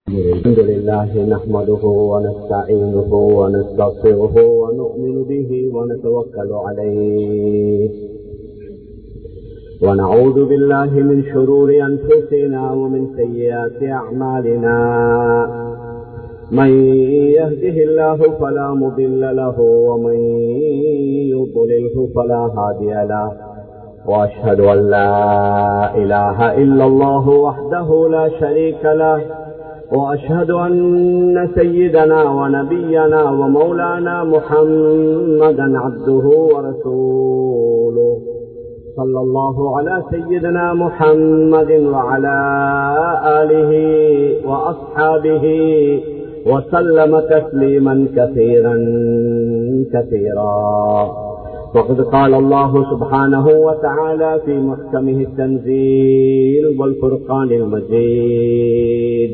الحمد لله نحمده ونستعينه ونستغفره ونؤمن به ونتوكل عليه ونعوذ بالله من شرور أنفسنا ومن سيئات أعمالنا من يهده الله فلا مضل له ومن يضلله فلا هادي له وأشهد أن لا إله إلا الله وحده لا شريك له وأشهد أن سيدنا ونبينا ومولانا محمدا عبده ورسوله صلى الله على سيدنا محمد وعلى آله وأصحابه وسلم تسليما كثيرا كثيرا وقد قال الله سبحانه وتعالى في محكمه التنزيل والفرقان المجيد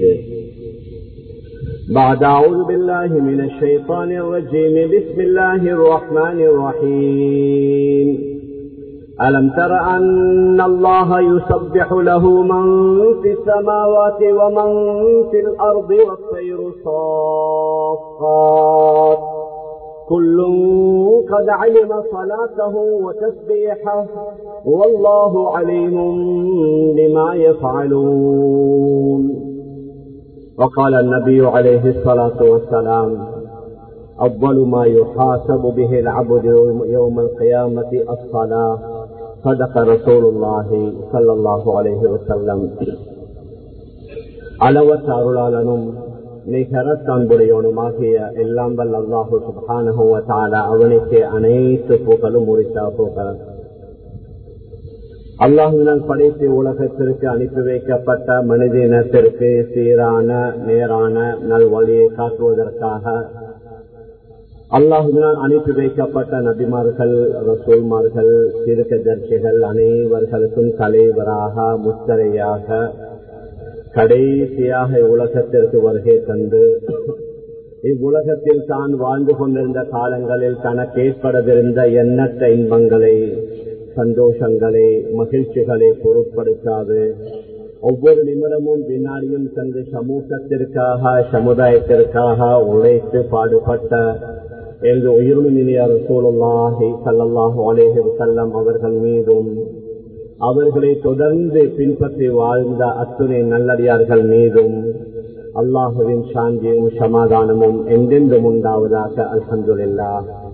بعد أعوذ بالله من الشيطان الرجيم بسم الله الرحمن الرحيم ألم تر أن الله يسبح له من في السماوات ومن في الأرض والطير صافات كل قد علم صلاته وتسبيحه والله عليم بما يفعلون وقال النبي عليه الصلاة والسلام أول ما يحاسب به العبد يوم القيامة الصلاة صدق رسول الله صلى الله عليه وسلم அளவற்ற அருளாளனும் நிகர தன்புடையவனுமாகிய எல்லாம் வல்ல அல்லாஹு சுபானுவத்தால அவனுக்கு அனைத்து புகழும் உரித்தா புகழ் அல்லாஹுவினால் படைத்து உலகத்திற்கு அனுப்பி வைக்கப்பட்ட மனித இனத்திற்கு சீரான நேரான நல்வழியை காட்டுவதற்காக அல்லாஹுவினால் அனுப்பி வைக்கப்பட்ட நபிமார்கள் ரசூல்மார்கள் சிறுக தர்சிகள் அனைவர்களுக்கும் தலைவராக முத்தரையாக கடைசியாக உலகத்திற்கு வருகை தந்து இவ்வுலகத்தில் தான் வாழ்ந்து கொண்டிருந்த காலங்களில் தனக்கு ஏற்படவிருந்த எண்ணற்ற இன்பங்களை சந்தோஷங்களை மகிழ்ச்சிகளை பொருட்படுத்தாது ஒவ்வொரு நிமிடமும் வினாடியும் தந்து சமூகத்திற்காக சமுதாயத்திற்காக உழைத்து பாடுபட்ட எனது உயிர்மினியர் சூழலாகி சல்லல்லாஹு அலேஹி செல்லம் அவர்கள் மீதும் அவர்களை தொடர்ந்து பின்பற்றி வாழ்ந்த அத்துணை நல்லடியார்கள் மீதும் அல்லாஹுவின் சாந்தியும் சமாதானமும் எங்கெங்கும் உண்டாவதாக அல்ஹந்துல்லா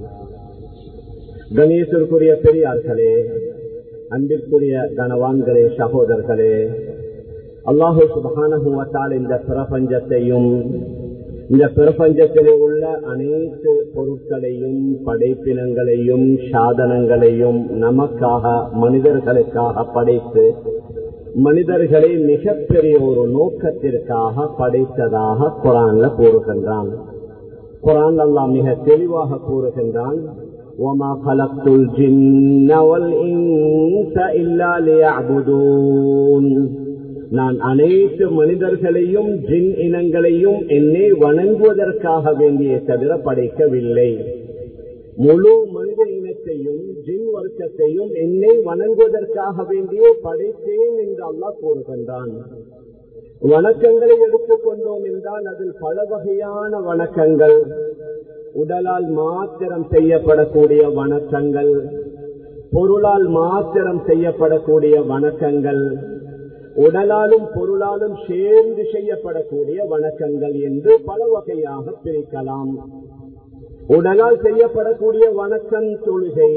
கணேசருக்குரிய பெரியார்களே அன்பிற்குரிய கனவான்களே சகோதரர்களே அல்லாஹு சுபானகுவத்தால் இந்த பிரபஞ்சத்தையும் இந்த பிரபஞ்சத்திலே உள்ள அனைத்து பொருட்களையும் படைப்பினங்களையும் சாதனங்களையும் நமக்காக மனிதர்களுக்காக படைத்து மனிதர்களை மிகப்பெரிய ஒரு நோக்கத்திற்காக படைத்ததாக குரான்ல கூறுகின்றான் குரான் அல்லா மிக தெளிவாக கூறுகின்றான் وما خلقت الجن والإنس إلا ليعبدون நான் அனைத்து மனிதர்களையும் ஜின் இனங்களையும் என்னை வணங்குவதற்காக வேண்டிய தவிர படைக்கவில்லை முழு மனித இனத்தையும் ஜின் வர்க்கத்தையும் என்னை வணங்குவதற்காக வேண்டிய படைத்தேன் என்று அல்லாஹ் கூறுகின்றான் வணக்கங்களை எடுத்துக்கொண்டோம் என்றால் அதில் பல வகையான வணக்கங்கள் உடலால் மாத்திரம் செய்யப்படக்கூடிய வணக்கங்கள் பொருளால் மாத்திரம் செய்யப்படக்கூடிய வணக்கங்கள் உடலாலும் பொருளாலும் சேர்ந்து செய்யப்படக்கூடிய வணக்கங்கள் என்று பல வகையாக பிரிக்கலாம் உடலால் செய்யப்படக்கூடிய வணக்கம் தொழுகை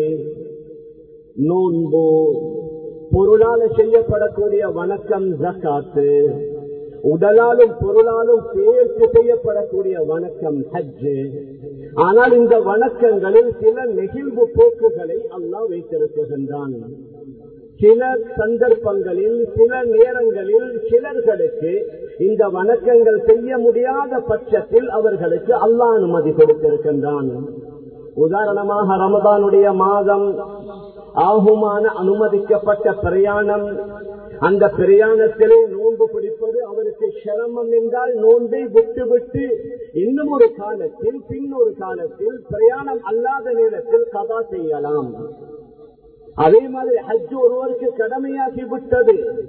நோன்பு பொருளால செய்யப்படக்கூடிய வணக்கம் ஜக்காத்து உடலாலும் பொருளாலும் சேர்த்து செய்யப்படக்கூடிய வணக்கம் ஹஜ்ஜு ஆனால் இந்த வணக்கங்களில் சில நெகிழ்வு போக்குகளை அல்லாஹ் வைத்திருக்கின்றான் சில சந்தர்ப்பங்களில் சில நேரங்களில் சிலர்களுக்கு இந்த வணக்கங்கள் செய்ய முடியாத பட்சத்தில் அவர்களுக்கு அல்லா அனுமதி கொடுத்திருக்கின்றான் உதாரணமாக ரமதானுடைய மாதம் ஆகுமான அனுமதிக்கப்பட்ட பிரயாணம் அந்த பிரயாணத்திலே நோன்பு பிடிப்பது அவருக்கு சிரமம் என்றால் நோன்பை விட்டு விட்டு இன்னும் ஒரு காலத்தில் பின்னொரு காலத்தில் பிரயாணம் அல்லாத நேரத்தில் கதா செய்யலாம் அதே மாதிரி ஹஜ் ஒருவருக்கு கடமையாகி விட்டது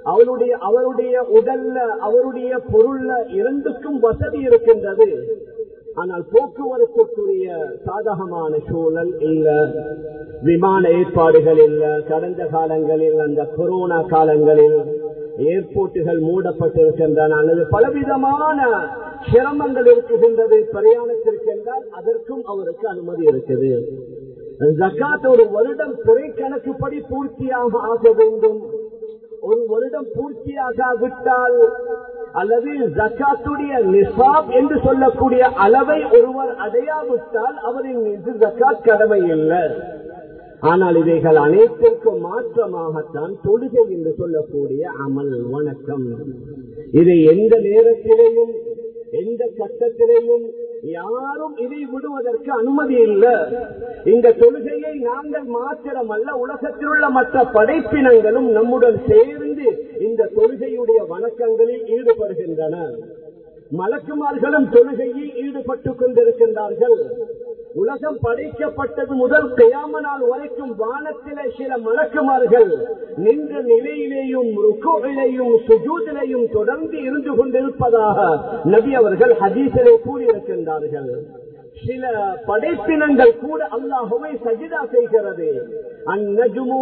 அவருடைய அவருடைய உடல்ல அவருடைய பொருள்ல இரண்டுக்கும் வசதி இருக்கின்றது ஆனால் போக்குவரத்துக்குரிய சாதகமான சூழல் இல்ல விமான ஏற்பாடுகள் இல்ல கடந்த காலங்களில் அந்த கொரோனா காலங்களில் ஏர்போர்ட்டுகள் மூடப்பட்டிருக்கின்றன அல்லது பலவிதமான சிரமங்கள் இருக்குகின்றது பிரயாணத்திற்கு என்றால் அதற்கும் அவருக்கு அனுமதி இருக்குது ஜக்காத் ஒரு வருடம் பிறை கணக்குப்படி பூர்த்தியாக ஆக வேண்டும் ஒரு வருடம் பூர்த்தியாகாவிட்டால் அல்லது ஜக்காத்துடைய நிசாப் என்று சொல்லக்கூடிய அளவை ஒருவர் அடையாவிட்டால் அவரின் மீது ஜக்காத் கடமை இல்லை ஆனால் இவைகள் அனைத்திற்கும் மாற்றமாகத்தான் தொழுகை என்று சொல்லக்கூடிய அமல் வணக்கம் இதை எந்த நேரத்திலேயும் எந்த கட்டத்திலேயும் யாரும் இதை விடுவதற்கு அனுமதி இல்லை இந்த தொழுகையை நாங்கள் மாத்திரமல்ல உலகத்தில் உள்ள மற்ற படைப்பினங்களும் நம்முடன் சேர்ந்து இந்த தொழுகையுடைய வணக்கங்களில் ஈடுபடுகின்றன மலக்குமார்களும் தொழுகையில் ஈடுபட்டுக் கொண்டிருக்கின்றார்கள் உலகம் படைக்கப்பட்டது முதல் கயாம நாள் வரைக்கும் வானத்திலே சில மலக்குமார்கள் நின்ற நிலையிலேயும் ருக்குவிலையும் சுஜூதிலையும் தொடர்ந்து இருந்து கொண்டிருப்பதாக நபி அவர்கள் ஹதீசிலே கூறியிருக்கின்றார்கள் சில படைப்பினங்கள் கூட அல்லாஹுவை சஜிதா செய்கிறது அந்நஜுமு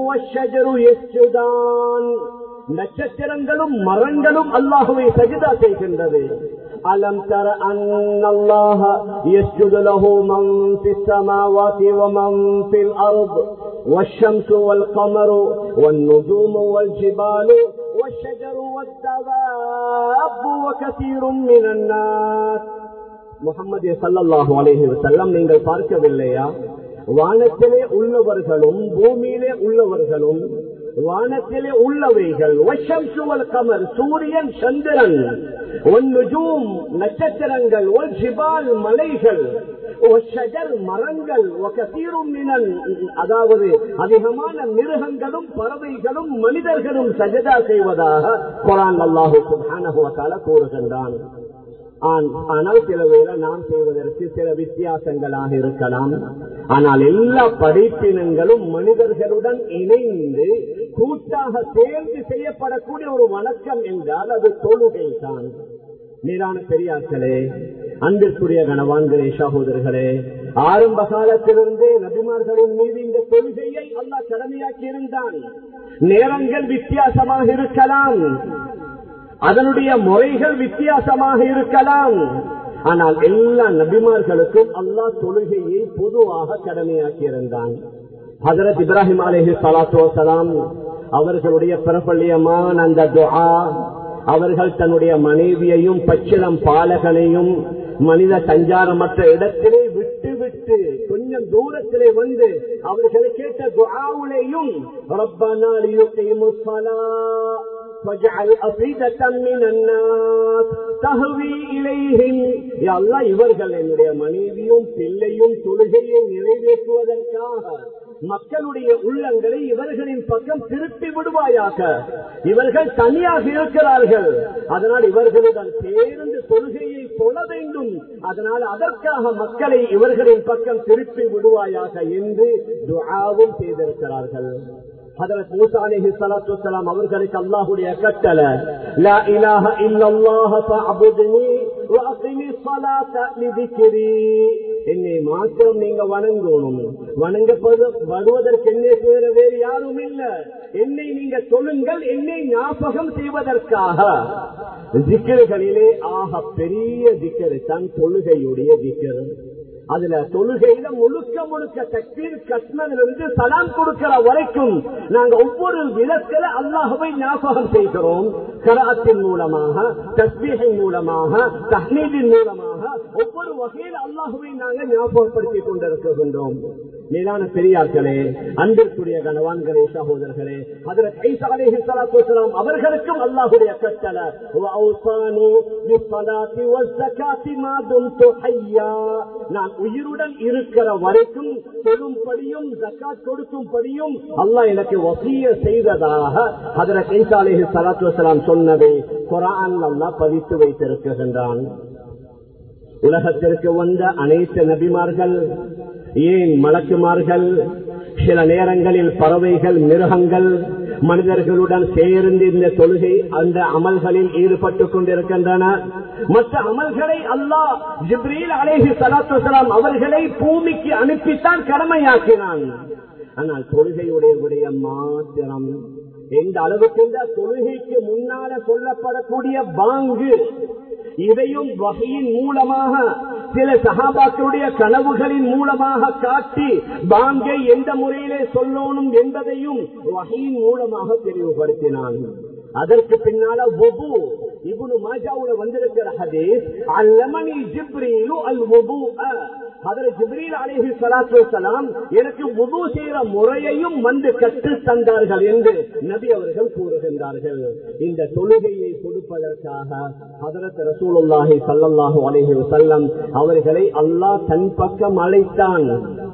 நட்சத்திரங்களும் மரங்களும் அல்லாஹுவை சஜிதா செய்கின்றது ألم تر أن الله يسجد له من في السماوات ومن في الأرض والشمس والقمر والنجوم والجبال والشجر والدواب وكثير من الناس முகமது சல்லாஹு அலேஹி வசல்லம் நீங்கள் பார்க்கவில்லையா வானத்திலே உள்ளவர்களும் பூமியிலே உள்ளவர்களும் வானத்திலே உள்ளவைகள் வஷம் சுவல் கமர் சூரியன் சந்திரன் ஒன்னுஜூம் நட்சத்திரங்கள் ஒல் ஜிபால் மலைகள் மரங்கள் அதாவது அதிகமான மிருகங்களும் பறவைகளும் மனிதர்களும் சஜதா செய்வதாக குரான் அல்லாஹு சுபான கூறுகின்றான் ஆனால் சில வேளை நாம் செய்வதற்கு சில வித்தியாசங்களாக இருக்கலாம் ஆனால் எல்லா படைப்பினங்களும் மனிதர்களுடன் இணைந்து கூட்டாக சேர்ந்து செய்யப்படக்கூடிய ஒரு வணக்கம் என்றால் அது தொழுகை தான் மீதான பெரியார்களே அன்பிற்குரிய கனவான்களே சகோதரர்களே ஆரம்ப காலத்திலிருந்தே நபிமார்களின் மீது இந்த தொழுகையை அல்லா கடமையாக்கி இருந்தான் நேரங்கள் வித்தியாசமாக இருக்கலாம் அதனுடைய முறைகள் வித்தியாசமாக இருக்கலாம் ஆனால் எல்லா நபிமார்களுக்கும் அல்லாஹ் தொழுகையை பொதுவாக கடமையாக்கி இருந்தான் ஹசரத் இப்ராஹிம் அலேஹி சலாத்து வசலாம் அவர்களுடைய பிரபல்யமான அந்த துஆ அவர்கள் தன்னுடைய மனைவியையும் பச்சிளம் பாலகனையும் மனித சஞ்சாரமற்ற இடத்திலே விட்டு விட்டு கொஞ்சம் தூரத்திலே வந்து அவர்களை கேட்ட துஆவுலேயும் ரப்பனா லியுகீமுஸ் ஸலாத் فاجعل أفئدة من الناس تهوي إليهم يا الله இவர்கள் என்னுடைய மனைவியும் பிள்ளையும் தொழுகையை நிறைவேற்றுவதற்காக மக்களுடைய உள்ளங்களை இவர்களின் பக்கம் திருப்பி விடுவாயாக இவர்கள் தனியாக இருக்கிறார்கள் அதனால் இவர்களுடன் சேர்ந்து தொழுகையை தொழ வேண்டும் அதனால் அதற்காக மக்களை இவர்களின் பக்கம் திருப்பி விடுவாயாக என்று துஆவும் செய்திருக்கிறார்கள் ஹதரத் மூசா அலைஹி ஸலாத்து வஸலாம் அவர்களுக்கு அல்லாஹ்வுடைய கட்டளை லா இலாஹ இல்லல்லாஹ ஃபஅபுத்னி வ அகிமிஸ் ஸலாத லிذிக்ரி என்னை மாத்திரம் நீங்க வணங்கணும் வணங்கப்படுவதற்கு என்னை தவிர வேறு யாரும் இல்ல என்னை நீங்க சொல்லுங்கள் என்னை ஞாபகம் செய்வதற்காக திக்கர்களிலே ஆக பெரிய திக்கரு தான் தொழுகையுடைய திக்கர் அதுல தொழுகையில முழுக்க முழுக்க தக்பீர் கஷ்மதிலிருந்து சலாம் கொடுக்கிற வரைக்கும் நாங்க ஒவ்வொரு விதத்துல அல்லாஹுவை ஞாபகம் செய்கிறோம் கராத்தின் மூலமாக தஸ்மீகின் மூலமாக தஹ்மீதின் மூலமாக ஒவ்வொரு வகையில் அல்லாஹுவை நாங்கள் ஞாபகப்படுத்திக் கொண்டிருக்கின்றோம் மேலான பெரியார்களே அன்பிற்குரிய கனவான்களே சகோதரர்களே அதற்கு ஐசா அலைஹி ஸலாத்து வஸலாம் அவர்களுக்கும் அல்லாஹ்வுடைய கட்டளை வஅௌசானி பிஸ்ஸலாத்தி வஸ்ஸகாத்தி மா தும்து ஹய்யா நான் உயிருடன் இருக்கிற வரைக்கும் தொழும்படியும் ஜக்காத் கொடுக்கும்படியும் அல்லாஹ் எனக்கு வசிய செய்ததாக அதற்கு ஐசா அலைஹி ஸலாத்து வஸலாம் சொன்னதை குர்ஆன் அல்லாஹ் பதித்து வைத்திருக்கின்றான் உலகத்திற்கு வந்த அனைத்து நபிமார்கள் ஏன் மலக்குமார்கள் சில நேரங்களில் பறவைகள் மிருகங்கள் மனிதர்களுடன் சேர்ந்து இந்த தொழுகை அந்த அமல்களில் ஈடுபட்டுக் கொண்டிருக்கின்றன மற்ற அமல்களை அல்லாஹ் ஜிப்ரீல் அலேஹி சலாத்து அவர்களை பூமிக்கு அனுப்பித்தான் கடமையாக்கினான் ஆனால் தொழுகையுடைய விடைய மாத்திரம் எந்த அளவுக்கு இந்த தொழுகைக்கு முன்னால சொல்லப்படக்கூடிய பாங்கு இதையும் வகையின் மூலமாக சில சகாபாக்களுடைய கனவுகளின் மூலமாக காட்டி பாங்கை எந்த முறையிலே சொல்லணும் என்பதையும் வகையின் மூலமாக தெளிவுபடுத்தினான் அதற்கு பின்னால ஒபு இவனு மாஜாவுல வந்திருக்கிற ஹதீஸ் அல்லமணி ஜிப்ரீலு அல் ஒபு அதில் ஜிப்ரீல் அலேஹி சலாத்து வலாம் எனக்கு உது செய்கிற முறையையும் வந்து கற்று தந்தார்கள் என்று நபி அவர்கள் கூறுகின்றார்கள் இந்த தொழுகையை கொடுப்பதற்காக அதரத் ரசூலுல்லாஹி சல்லல்லாஹு அலேஹி வசல்லம் அவர்களை அல்லாஹ் தன் பக்கம் அழைத்தான்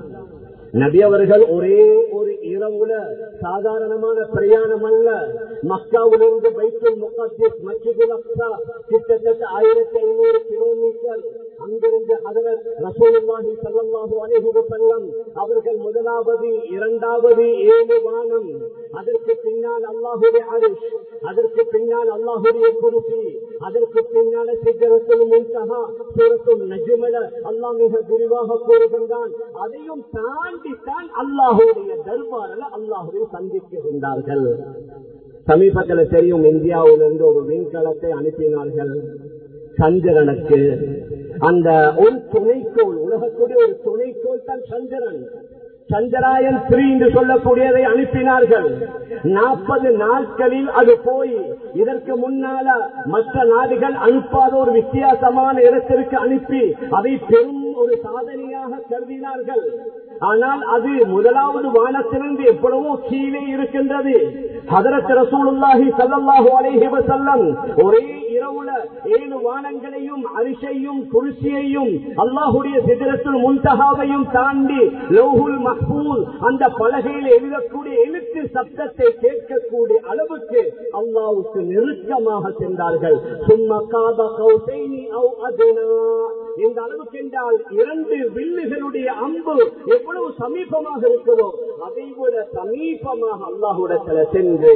நபி அவர்கள் ஒரே ஒரு இரவுல சாதாரணமான பிரயாணம் அல்ல மக்காவிலிருந்து பைத்துல் முகத்திஸ் மச்சிதுல் அக்ஸா கிட்டத்தட்ட ஆயிரத்தி ஐநூறு கிலோமீட்டர் அங்கிருந்து அதரத் ரசூலுல்லாஹி ஸல்லல்லாஹு அலைஹி வஸல்லம் அவர்கள் முதலாவது இரண்டாவது ஏழு வானம் அதற்கு பின்னால் அல்லாஹுடைய அரிஷ் அதற்கு பின்னால் அல்லாஹுடைய குருசி அதற்கு பின்னால சித்தரத்தில் முன்தகா சூரத்துல் நஜ்மல அல்லாஹ் மிக விரிவாக கூறுகின்றான் அதையும் தாண்டித்தான் அல்லாஹுடைய தர்பாரில் அல்லாஹுவை சந்திக்கின்றார்கள் சமீபத்தில் தெரியும் இந்தியாவிலிருந்து ஒரு விண்கலத்தை அனுப்பினார்கள் சந்திரனுக்கு அந்த ஒரு துணைக்கோள் உலகத்துடைய ஒரு துணைக்கோள் தான் சந்திரன் சந்திராயன் த்ரீ என்று சொல்லக்கூடியதை அனுப்பினார்கள் நாற்பது நாட்களில் அது போய் இதற்கு முன்னால மற்ற நாடுகள் அனுப்பாத ஒரு வித்தியாசமான இடத்திற்கு அனுப்பி அதை பெரும் ஒரு சாதனையாக கருதினார்கள் ஆனால் அது முதலாவது வானத்திலிருந்து எவ்வளவோ கீழே இருக்கின்றது ஹதரத் ரசூலுல்லாஹி ஸல்லல்லாஹு அலைஹி வஸல்லம் ஒரே இரவுல ஏழு வானங்களையும் அரிசையும் குருசியையும் அல்லாஹுடைய சிதறத்தில் முன்தகாவையும் தாண்டி லௌஹுல் மஹ்பூல் அந்த பலகையில் எழுதக்கூடிய எழுத்து சப்தத்தை கேட்கக்கூடிய அளவுக்கு அல்லாவுக்கு நெருக்கமாக சென்றார்கள் சும்மா காப கௌசைனி அவ் அதுனா இந்த அளவுக்கு என்றால் இரண்டு வில்லுகளுடைய அம்பு எவ்வளவு சமீபமாக இருக்கிறதோ அதை விட சமீபமாக அல்லாஹுடத்துல சென்று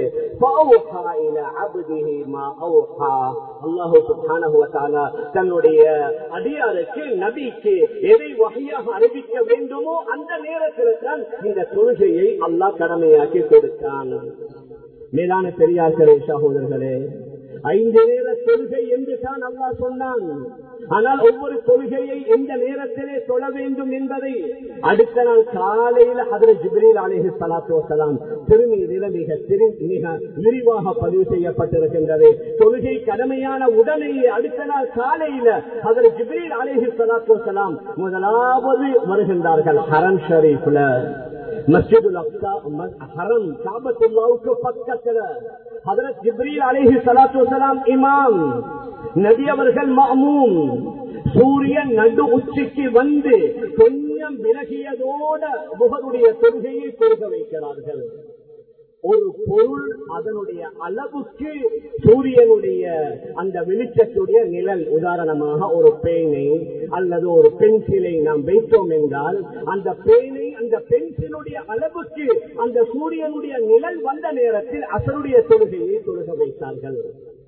தன்னுடைய அடியாருக்கு நபிக்கு எதை வகையாக அறிவிக்க வேண்டுமோ அந்த நேரத்தில் தான் இந்த தொழுகையை அல்லாஹ் கடமையாக்கி கொடுத்தான் மேலான பெரியார்களே சகோதரர்களே ஐந்து நேர தொழுகை என்று தான் அல்லா சொன்னான் ஆனால் ஒவ்வொரு தொழுகையை எந்த நேரத்திலே தொழ வேண்டும் என்பதை அடுத்த நாள் காலையில் அதில் ஜிப்ரீல் அலேஹி சலாத்து வசலாம் திருமீதில மிக திரு மிக விரிவாக பதிவு செய்யப்பட்டிருக்கின்றது தொழுகை கடமையான உடனேயே அடுத்த நாள் காலையில அதில் ஜிப்ரீல் அலேஹி சலாத்து வசலாம் முதலாவது வருகின்றார்கள் ஹரம் ஷரீஃப்ல மஸ்ஜிதுல் அக்ஸா ஹரம் காபத்துல்லாவுக்கு பக்கத்துல ஹதரத் ஜிப்ரீல் அலைஹி ஸலாத்து வஸலாம் இமாம் நபி அவர்கள் மஅமூம் சூரியன் நடு உச்சிக்கு வந்து கொஞ்சம் விலகியதோட முகருடைய தொழுகையை தொழுக வைக்கிறார்கள் ஒரு பொருள் அதனுடைய அளவுக்கு சூரியனுடைய அந்த வெளிச்சத்துடைய நிழல் உதாரணமாக ஒரு பேனை அல்லது ஒரு பென்சிலை நாம் வைத்தோம் என்றால் அந்த பேனை அந்த பென்சிலுடைய அளவுக்கு அந்த சூரியனுடைய நிழல் வந்த நேரத்தில் அசருடைய தொழுகையை தொழுக வைத்தார்கள்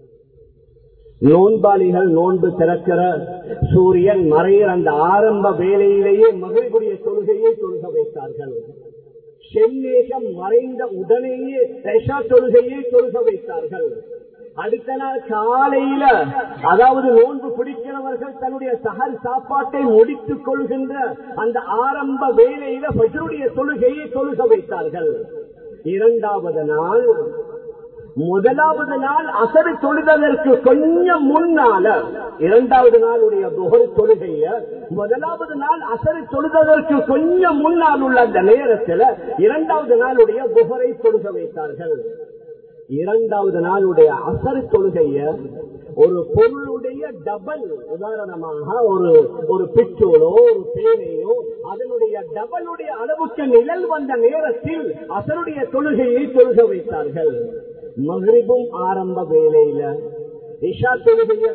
நோன்பாளிகள் நோன்பு திறக்கிற சூரியன் மறையிற அந்த ஆரம்ப வேலையிலேயே மகிழ்வுடைய தொழுகையை தொழுக வைத்தார்கள் செம்மேகம் மறைந்த உடனேயே ரஷா தொழுகையை தொழுக வைத்தார்கள் அடுத்த நாள் காலையில அதாவது நோன்பு பிடிக்கிறவர்கள் தன்னுடைய சகல் சாப்பாட்டை முடித்துக் கொள்கின்ற அந்த ஆரம்ப வேலையில பஜருடைய தொழுகையை தொழுக வைத்தார்கள் இரண்டாவது நாள் முதலாவது நாள் அசரு தொழுததற்கு கொஞ்சம் முன்னால இரண்டாவது நாளுடைய புகழ் தொழுகைய முதலாவது நாள் அசரு தொழுததற்கு கொஞ்சம் முன்னால் உள்ள அந்த நேரத்தில் இரண்டாவது நாளுடைய புகரை தொழுக வைத்தார்கள் இரண்டாவது நாளுடைய அசரு தொழுகைய ஒரு பொருளுடைய டபல் உதாரணமாக ஒரு ஒரு பிச்சோலோ ஒரு பேனையோ அதனுடைய டபலுடைய அளவுக்கு நிழல் வந்த நேரத்தில் அசருடைய தொழுகையை தொழுக வைத்தார்கள் மகிழ்வும் ஆரம்ப வேலையில இஷா தொழுகையை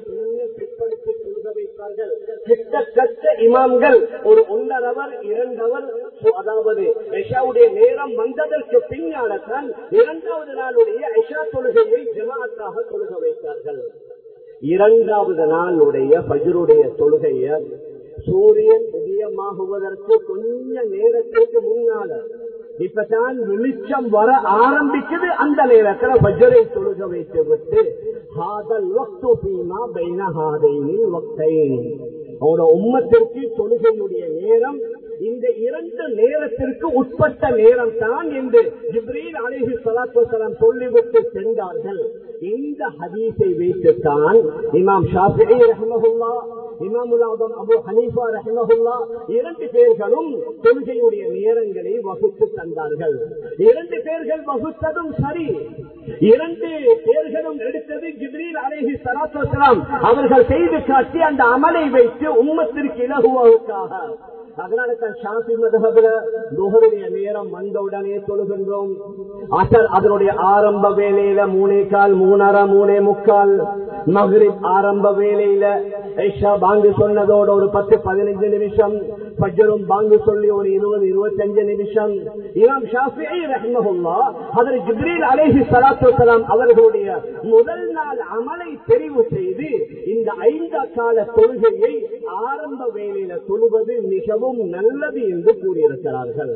பிற்படுத்தி தொழுக வைத்தார்கள் கிட்டத்தட்ட இமாம்கள் ஒரு ஒன்றரை அவர் இரண்டவர் அதாவது ஐஷாவுடைய நேரம் வந்ததற்கு பின்னால தான் இரண்டாவது நாளுடைய ஐஷா தொழுகையை ஜமாத்தாக தொழுக வைத்தார்கள் இரண்டாவது நாளுடைய பஜருடைய தொழுகைய சூரியன் உதயமாகுவதற்கு கொஞ்ச நேரத்துக்கு முன்னால இப்பதான் வெளிச்சம் வர ஆரம்பிக்குது அந்த நேரத்தில் பஜரை தொழுக வைத்து விட்டு ஹாதல் வக்து பீமா பைன ஹாதைனில் வக்தைன் அவரோட உம்மத்திற்கு தொழுகையுடைய நேரம் இந்த இரண்டு நேரத்திற்கு உட்பட்ட நேரம் தான் என்று ஜிப்ரீல் அலிஹி சலாத்து சொல்லிவிட்டு சென்றார்கள் இந்த ஹதீஸை வைத்துத்தான் இமாம் ஷாஃபி ரஹமஹுல்லா இமாமுல் ஆதம் அபு ஹனீஃபா ரஹமஹுல்லா இரண்டு பேர்களும் தொழுகையுடைய நேரங்களை வகுத்து தந்தார்கள் இரண்டு பேர்கள் வகுத்ததும் சரி இரண்டு பேர்களும் எடுத்தது ஜிப்ரீல் அலேஹி சலாத்து அவர்கள் செய்து காட்டி அந்த அமலை வைத்து உம்மத்திற்கு இலகுவாவுக்காக அதனால தான் ஷாஃபி மதகபுல துகருடைய நேரம் வந்தவுடனே தொழுகின்றோம் அசல் அதனுடைய ஆரம்ப வேலையில மூணே கால் மூணரை மூணே முக்கால் மகரிப் ஆரம்ப வேலையில ஐஷா பாங்கு சொன்னதோட ஒரு பத்து பதினைஞ்சு நிமிஷம் பஜரும் பாங்கு சொல்லி ஒரு இருபது இருபத்தஞ்சு நிமிஷம் இமாம் ஷாஃபி ரஹ்மஹுல்லா அதில் ஜிப்ரீல் அலேஹி சலாத்து வலாம் அவர்களுடைய முதல் நாள் அமலை தெரிவு செய்து இந்த ஐந்து கால தொழுகையை ஆரம்ப வேலையில தொழுவது மிகவும் நல்லது என்று கூறியிருக்கிறார்கள்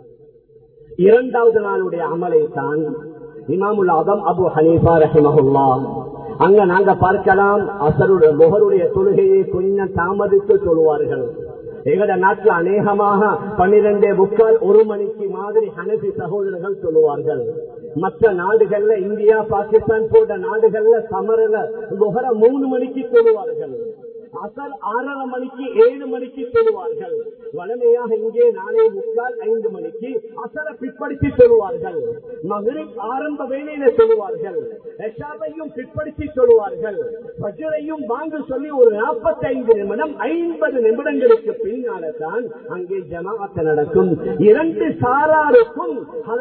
இரண்டாவது நாளுடைய அமலை தான் இமாமுல் ஆதம் அபு ஹனீஃபா ரஹிமஹுல்லா அங்க நாங்க பார்க்கலாம் அசருடைய முகருடைய தொழுகையை கொஞ்சம் தாமதித்து சொல்லுவார்கள் எங்கட நாட்டில் அநேகமாக பன்னிரெண்டே முக்கால் ஒரு மணிக்கு மாதிரி ஹனபி சகோதரர்கள் சொல்லுவார்கள் மற்ற நாடுகள்ல இந்தியா பாகிஸ்தான் போன்ற நாடுகள்ல சமரல முகர மூணு மணிக்கு சொல்லுவார்கள் அசல் ஆறரை மணிக்கு ஏழு மணிக்கு சொல்லுவார்கள் வளமையாக இங்கே நாளை முக்கால் ஐந்து மணிக்கு அசர பிற்படுத்தி சொல்லுவார்கள் மகரிப் ஆரம்ப வேலையில சொல்லுவார்கள் ரஷாவையும் பிற்படுத்தி சொல்லுவார்கள் பஜரையும் வாங்க சொல்லி ஒரு நாற்பத்தி ஐந்து நிமிடம் ஐம்பது நிமிடங்களுக்கு பின்னால தான் அங்கே ஜமாஅத்து நடக்கும் இரண்டு சாராருக்கும்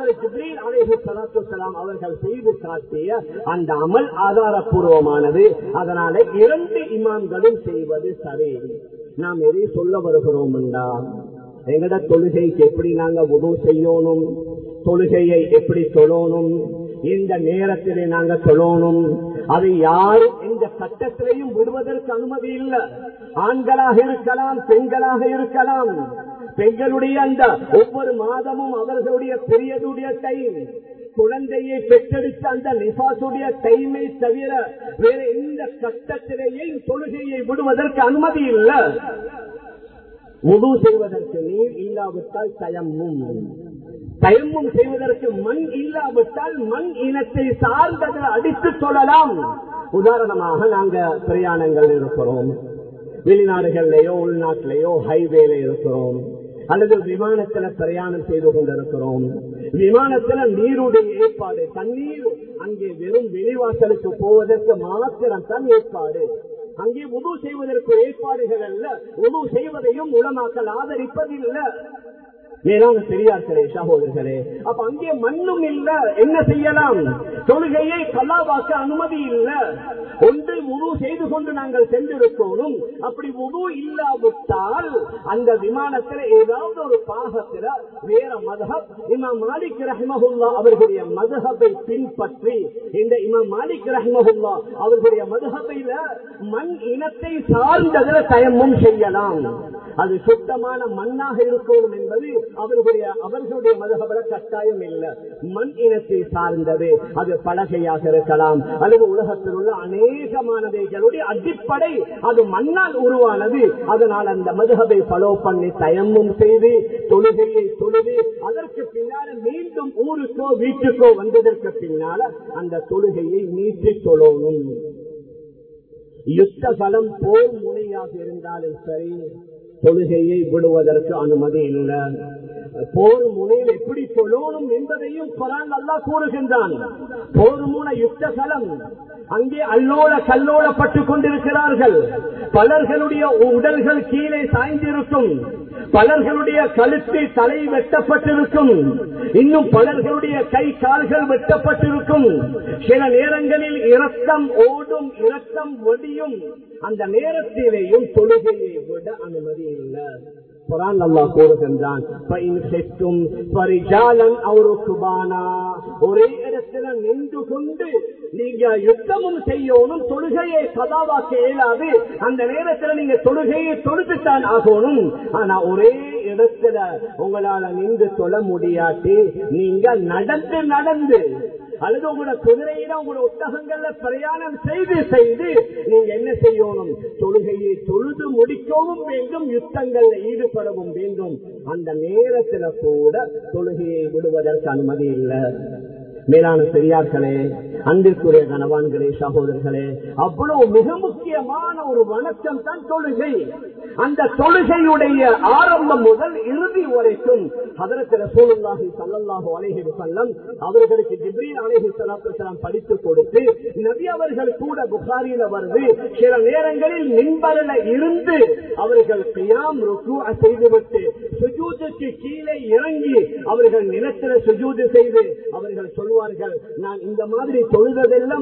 அவர்கள் செய்து காட்டிய அந்த அமல் ஆதாரபூர்வமானது அதனால இரண்டு இமாம்களும் செய்வது சரி நாம் எதை சொல்ல வருகிறோம் என்றா எங்கட தொழுகைக்கு எப்படி நாங்க உதவு செய்யணும் தொழுகையை எப்படி தொழணும் இந்த நேரத்திலே நாங்க தொழணும் அதை யாரும் இந்த சட்டத்திலையும் விடுவதற்கு அனுமதி இல்லை ஆண்களாக இருக்கலாம் பெண்களாக இருக்கலாம் பெண்களுடைய அந்த ஒவ்வொரு மாதமும் அவர்களுடைய பெரியதுடைய டைம் குழந்தையை பெற்றெடுத்த அந்த நிபாசுடைய டைமை தவிர வேற எந்த கட்டத்திலேயும் தொழுகையை விடுவதற்கு அனுமதி இல்லை உது செய்வதற்கு நீர் இல்லாவிட்டால் தயமும் தயமும் செய்வதற்கு மண் இல்லாவிட்டால் மண் இனத்தை சார்ந்ததில் அடித்து சொல்லலாம் உதாரணமாக நாங்க பிரயாணங்கள் இருக்கிறோம் வெளிநாடுகள்லயோ உள்நாட்டிலேயோ ஹைவேல இருக்கிறோம் அல்லது விமானத்துல பிரயாணம் செய்து கொண்டிருக்கிறோம் விமானத்துல நீருடைய ஏற்பாடு தண்ணீர் அங்கே வெறும் வெளிவாசலுக்கு போவதற்கு மாத்திரம் தான் ஏற்பாடு அங்கே உதவு செய்வதற்கு ஏற்பாடுகள் அல்ல உதவு செய்வதையும் உளமாக்கல் ஆதரிப்பதில்லை மேலான பெரியார்களே சகோதரர்களே அப்ப அங்கே மண்ணும் இல்ல என்ன செய்யலாம் தொழுகையை கலாவாக்க அனுமதி இல்ல ஒன்று முழு செய்து கொண்டு நாங்கள் சென்றிருக்கோம் அப்படி முழு இல்லாவிட்டால் அந்த விமானத்தில் ஏதாவது ஒரு பாகத்தில் வேற மதஹப் இமாம் மாலிக் ரஹ்மஹுல்லா அவர்களுடைய மதஹபை பின்பற்றி இந்த இமாம் மாலிக் ரஹ்மஹுல்லா அவர்களுடைய மதஹபையில மண் இனத்தை சார்ந்ததில் தயமும் செய்யலாம் அது சுத்தமான மண்ணாக இருக்கணும் என்பது அவர்களுடைய அவர்களுடைய மதகபல கட்டாயம் இல்லை மண் இனத்தை சார்ந்தது அது பலகையாக இருக்கலாம் அல்லது உலகத்தில் உள்ள அநேகமானவைகளுடைய அடிப்படை அது மண்ணால் உருவானது அதனால் அந்த மதுகபை பலோ பண்ணி தயமும் செய்து தொழுகையை தொழுது அதற்கு பின்னால மீண்டும் ஊருக்கோ வீட்டுக்கோ வந்ததற்கு பின்னால அந்த தொழுகையை நீட்டி தொழணும் யுத்த பலம் போர் முனையாக இருந்தாலும் சரி தொழுகையை விடுவதற்கு அனுமதி இல்லை போர் முனையில் எப்படி சொல்லணும் என்பதையும் குரான் அல்லா கூறுகின்றான் போர் முனை யுத்த களம் அங்கே அல்லோல கல்லோலப்பட்டுக் கொண்டிருக்கிறார்கள் பலர்களுடைய உடல்கள் கீழே சாய்ந்திருக்கும் பலர்களுடைய கழுத்து தலை வெட்டப்பட்டிருக்கும் இன்னும் பலர்களுடைய கை கால்கள் வெட்டப்பட்டிருக்கும் சில நேரங்களில் இரத்தம் ஓடும் இரத்தம் ஒடியும் அந்த நேரத்திலேயும் தொழுகையை விட அனுமதி இல்லை குரான் அல்லாஹ் கூறுகின்றான் ஒரே இடத்துல நின்று கொண்டு நீங்க யுத்தமும் செய்யணும் தொழுகையை கதாவாக்க இயலாது அந்த நேரத்துல நீங்க தொழுகையை தொழுத்துத்தான் ஆகணும் ஆனா ஒரே இடத்துல உங்களால நின்று தொழ முடியாட்டி நீங்க நடந்து நடந்து அல்லது உங்களோட குதிரையில உங்களோட ஒட்டகங்கள்ல பிரயாணம் செய்து செய்து நீங்க என்ன செய்யணும் தொழுகையை தொழுது முடிக்கவும் வேண்டும் யுத்தங்கள்ல ஈடுபடவும் வேண்டும் அந்த நேரத்துல கூட தொழுகையை விடுவதற்கு அனுமதி இல்லை மேலான பெரியார்களே அன்பிற்குரிய கணவான்களே சகோதரர்களே அவ்வளவு மிக முக்கியமான ஒரு வணக்கம் தான் தொழுகை அந்த தொழுகையுடைய ஆரம்பம் முதல் இறுதி வரைக்கும் அதற்கு ரசூலுல்லாஹி ஸல்லல்லாஹு அலைஹி வஸல்லம் அவர்களுக்கு ஜிப்ரீல் அலைஹி ஸலாத்து வஸலாம் படித்து கொடுத்து நபி அவர்கள் கூட புகாரியில வருது சில நேரங்களில் மின்பரில் இருந்து அவர்கள் கியாம் ருக்கு செய்துவிட்டு சுஜூதுக்கு கீழே இறங்கி அவர்கள் நிலத்தில சுஜூது செய்து அவர்கள் சொல்வார்கள் நான் இந்த மாதிரி தொழுதெல்லாம்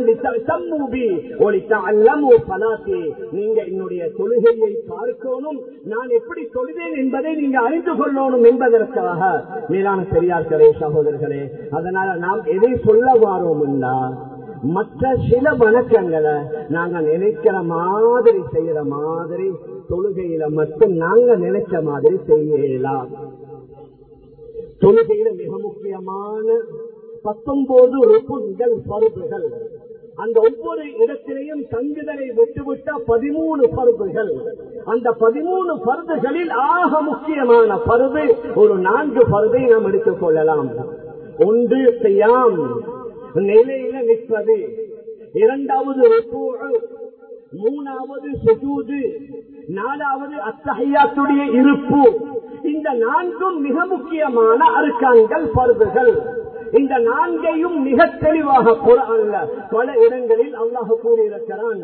நீங்க என்னுடைய தொழுகையை பார்க்கணும் நான் எப்படி தொழுதேன் என்பதை நீங்க அறிந்து கொள்ளணும் என்பதற்காக மேலான பெரியார்களே சகோதரர்களே அதனால நாம் எதை சொல்ல வாரோம்னா மற்ற சில வணக்கங்களை நாங்க நினைக்கிற மாதிரி செய்யற மாதிரி தொழுகையில மட்டும் நாங்க நினைச்ச மாதிரி செய்யலாம் தொழுகையில மிக முக்கியமான பத்தொன்பது ருப்புகள் பருப்புகள் அந்த ஒவ்வொரு இடத்திலையும் தங்குதலை விட்டுவிட்ட பதிமூணு பருப்புகள் அந்த பதிமூணு பருதுகளில் ஆக முக்கியமான பருது ஒரு நான்கு பருதை நாம் எடுத்துக் கொள்ளலாம் ஒன்று செய்யாம் நிலையில நிற்பது இரண்டாவது மூணாவது சுஜூது நாலாவது அத்தகையாத்துடைய இருப்பு இந்த நான்கும் மிக முக்கியமான அருக்கான்கள் பருதுகள் இந்த நான்கையும் மிக தெளிவாக குரான்ல பல இடங்களில் அல்லாஹ் கூறியிருக்கிறான்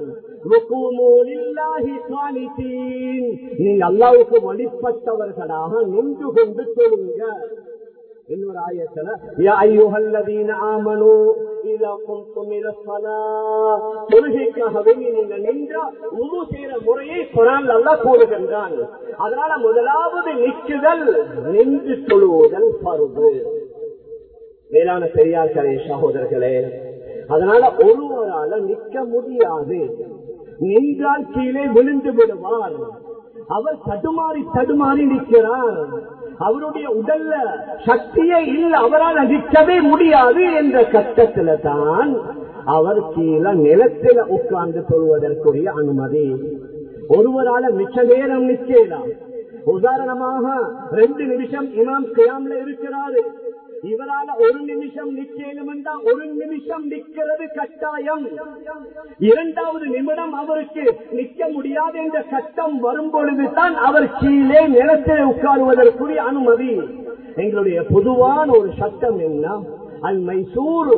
நீங்க அல்லாவுக்கு வழிபட்டவர்களாக நின்று கொண்டு சொல்லுங்க இன்னொரு ஆயத்துல யா ஐயுஹல்லதீன ஆமனு இதா குன்தும் இல ஸலாத் தொழுகைக்காகவே நீங்க நின்றா உது செய்யற முறையை குரான் அல்லாஹ் கூறுகின்றான் அதனால முதலாவது நிற்குதல் நின்று தொழுவுதல் பருது மேலான பெரியார்களே சகோதரர்களே அதனால ஒருவரால நிற்க முடியாது நின்றால் கீழே விழுந்து விடுவார் அவர் தடுமாறி தடுமாறி நிற்கிறார் அவருடைய உடல்ல சக்தியே இல்லை அவரால் நிற்கவே முடியாது என்ற கட்டத்துல தான் அவர் கீழே நிலத்தில உட்கார்ந்து சொல்வதற்குரிய அனுமதி ஒருவரால மிச்ச நேரம் நிற்கலாம் உதாரணமாக ரெண்டு நிமிஷம் இமாம் கியாம்ல இருக்கிறாரு இவரால ஒரு நிமிஷம் நிச்சயம் என்றால் ஒரு நிமிஷம் நிற்கிறது கட்டாயம் இரண்டாவது நிமிடம் அவருக்கு நிற்க முடியாது என்ற கட்டம் வரும் பொழுதுதான் அவர் கீழே நிலத்தில் உட்காருவதற்குரிய அனுமதி எங்களுடைய பொதுவான ஒரு சட்டம் என்ன அல் மைசூர்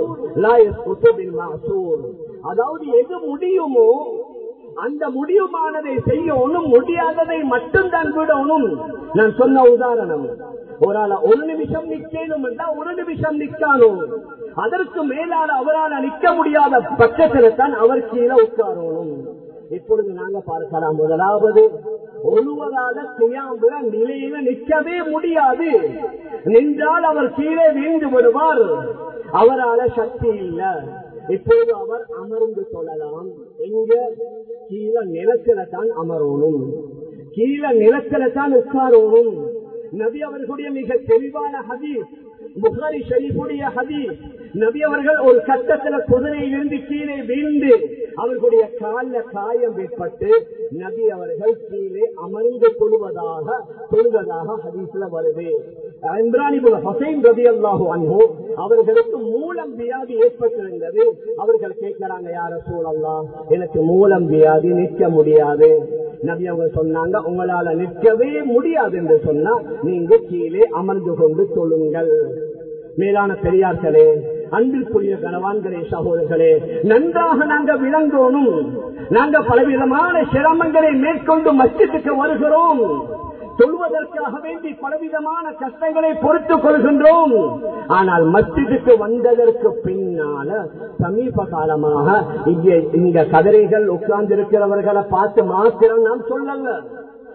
அதாவது எது முடியுமோ அந்த முடியுமானதை செய்யணும் முடியாததை மட்டும்தான் விடணும் நான் சொன்ன உதாரணம் ஒரு ஆள ஒரு நிமிஷம் நிக்கணும் என்றால் ஒரு நிமிஷம் நிக்காணும் அதற்கு மேலால அவரால் நிக்க முடியாத பட்சத்தில் தான் அவர் கீழே உட்காரணும் இப்பொழுது நாங்க பார்க்கலாம் முதலாவது ஒருவரால செய்யாமல் நிலையில நிற்கவே முடியாது நின்றால் அவர் கீழே வீழ்ந்து விடுவார் அவரால சக்தி இல்லை இப்போது அவர் அமர்ந்து கொள்ளலாம் எங்க கீழே நிலத்தில தான் அமரணும் கீழே நிலத்தில தான் உட்காரணும் நபி அவர்களுடைய மிக தெளிவான ஹதீஸ் புகாரி ஷரீஃபுடைய ஹதீஸ் நபி அவர்கள் ஒரு கட்டத்துல குதிரையிலிருந்து கீழே வீழ்ந்து அவர்களுடைய கால காயம் ஏற்பட்டு நபி அவர்கள் கீழே அமர்ந்து கொள்வதாக சொல்வதாக ஹதீஸ்ல வருது இம்ரானிபுல் ஹசைன் ரதி அல்லாஹு அன்போ அவர்களுக்கு மூலம் வியாதி ஏற்பட்டிருந்தது அவர்கள் கேட்கிறாங்க யார சூழல்லாம் எனக்கு மூலம் வியாதி நிற்க முடியாது நபி அவங்க சொன்னாங்க உங்களால நிற்கவே முடியாது என்று சொன்னா நீங்க கீழே அமர்ந்து கொண்டு சொல்லுங்கள் மேலான பெரியார்களே அன்பிற்குரிய கனவான்களே சகோதரர்களே நன்றாக நாங்க விளங்கணும் நாங்க பலவிதமான சிரமங்களை மேற்கொண்டு மஸ்ஜித்துக்கு வருகிறோம் சொல்வதற்காக வேண்டி பலவிதமான கஷ்டங்களை பொறுத்துக் கொள்கின்றோம் ஆனால் மஸ்ஜிதுக்கு வந்ததற்கு பின்னால சமீப காலமாக இங்கே இங்க கதிரைகள் உட்கார்ந்து இருக்கிறவர்களை பார்த்து மாத்திரம் நாம் சொல்லல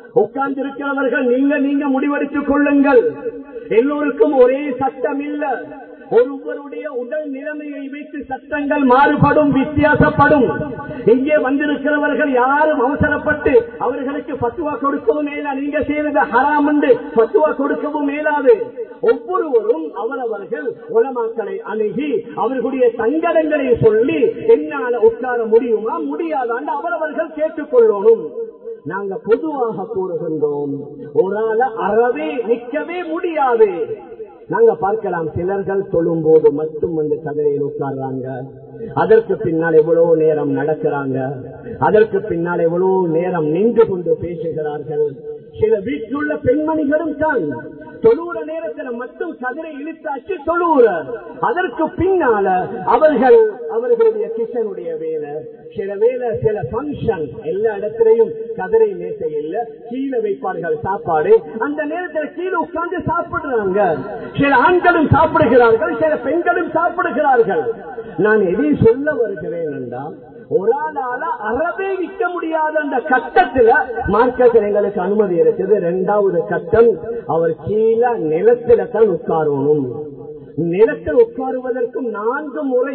உட்கார்ந்து இருக்கிறவர்கள் நீங்க நீங்க முடிவெடுத்துக் கொள்ளுங்கள் எல்லோருக்கும் ஒரே சட்டம் இல்ல ஒருவருடைய உடல் நிலைமையை வைத்து சட்டங்கள் மாறுபடும் வித்தியாசப்படும் இங்கே வந்திருக்கிறவர்கள் யாரும் அவசரப்பட்டு அவர்களுக்கு பத்துவா கொடுக்கவும் மேலா நீங்க செய்யறது ஹராம் என்று பத்துவா கொடுக்கவும் மேலாது ஒவ்வொருவரும் அவரவர்கள் உலமாக்களை அணுகி அவர்களுடைய சங்கடங்களை சொல்லி என்னால உட்கார முடியுமா முடியாதாண்டு அவரவர்கள் கேட்டுக்கொள்ளணும் நாங்க பொதுவாக கூறுகின்றோம் ஒரு ஆள அறவே நிற்கவே முடியாது நாங்க பார்க்கலாம் சிலர்கள் தொழும் போது மட்டும் வந்து கதிரையில் உட்கார்றாங்க அதற்கு பின்னால் எவ்வளவு நேரம் நடக்கிறாங்க அதற்கு பின்னால் எவ்வளவு நேரம் நின்று கொண்டு பேசுகிறார்கள் சில வீட்டிலுள்ள பெண்மணிகளும் தான் தொழுவுற நேரத்தில் மட்டும் கதிரை இழுத்தாச்சு தொழுவுற அதற்கு பின்னால அவர்கள் அவர்களுடைய கிச்சனுடைய வேலை சில வேலை சில பங்கன் எல்லா இடத்திலையும் கதிரை மேசை இல்ல கீழே வைப்பார்கள் சாப்பாடு அந்த நேரத்தில் கீழே உட்கார்ந்து சாப்பிடுறாங்க சில ஆண்களும் சாப்பிடுகிறார்கள் சில பெண்களும் சாப்பிடுகிறார்கள் நான் எதை சொல்ல வருகிறேன் என்றால் ஒரு ஆளால அறவே விற்க முடியாத அந்த கட்டத்துல மார்க்கத்தில் எங்களுக்கு அனுமதி இருக்குது இரண்டாவது கட்டம் அவர் கீழே நிலத்தில தான் உட்காரணும் நிலத்தில் உட்காருவதற்கும் நான்கு முறை